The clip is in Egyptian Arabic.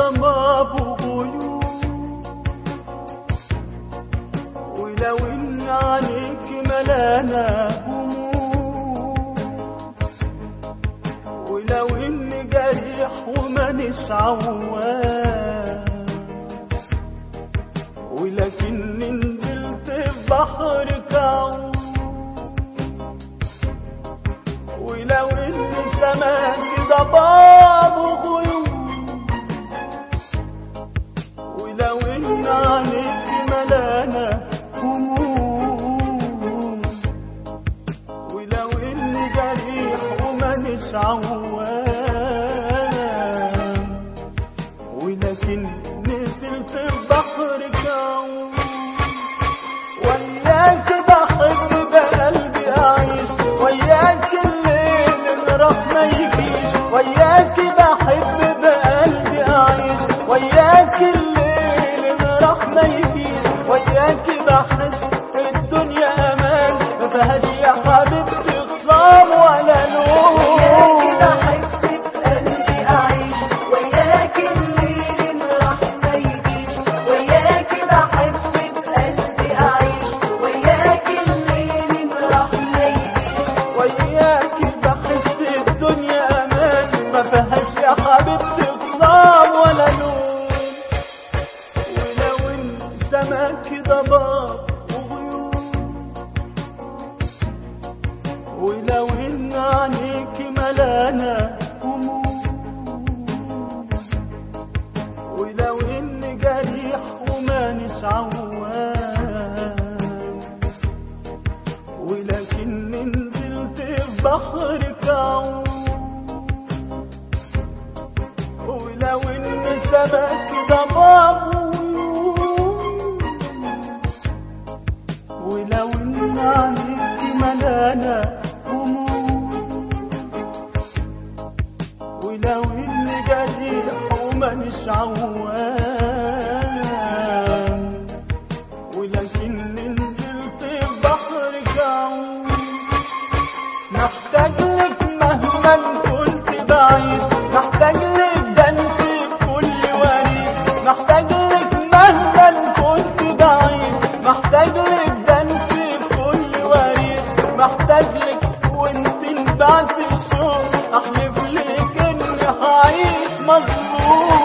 ضباب وغيوم ولو ان عليك ملانا هموم ولو اني جريح ومانيش عوام ولكني نزلت في بحرك عوم ولو ان سماك ضباب وغيوم ولو ان عليك ملانا هموم ولو اني جريح ومانيش عوام ولكن نزلت في بحرك عوم وياك بحب بقلبي أعيش وياك الليل راح ما يجيش وياك بحب بقلبي أعيش وياك الليل راح ما يجيش وياك بحس الدنيا أمان ما فيهاش يا حبيبتي خصام ولا لوم وياك بحس بقلبي أعيش وياك الليل راح ما يجيش وياك بحب بقلبي أعيش وياك الليل راح ما يجيش وياك بحس الدنيا امان ما فيهاش يا حبيبتي خصام ولا لوم ولو ان سماك ضباب وغيوم ولو ان عينيك ملانا هموم ولو ان جريح ومانيش عوام ولكن نزلت في بحرك عوم ولو ان سمك ضباب ولو ان عليك ملانا هموم ولو ان جريح ومانيش عوام ولكن نزلت في بحرك عوم محتاج لك مهما كنت بعيد محتاج لك ده انت في كل وريد محتاج لك مهما كنت بعيد محتاج لك ده انت في كل وريد محتاج لك وانت انبعت الشوق احلف لك اني هعيش مظلوم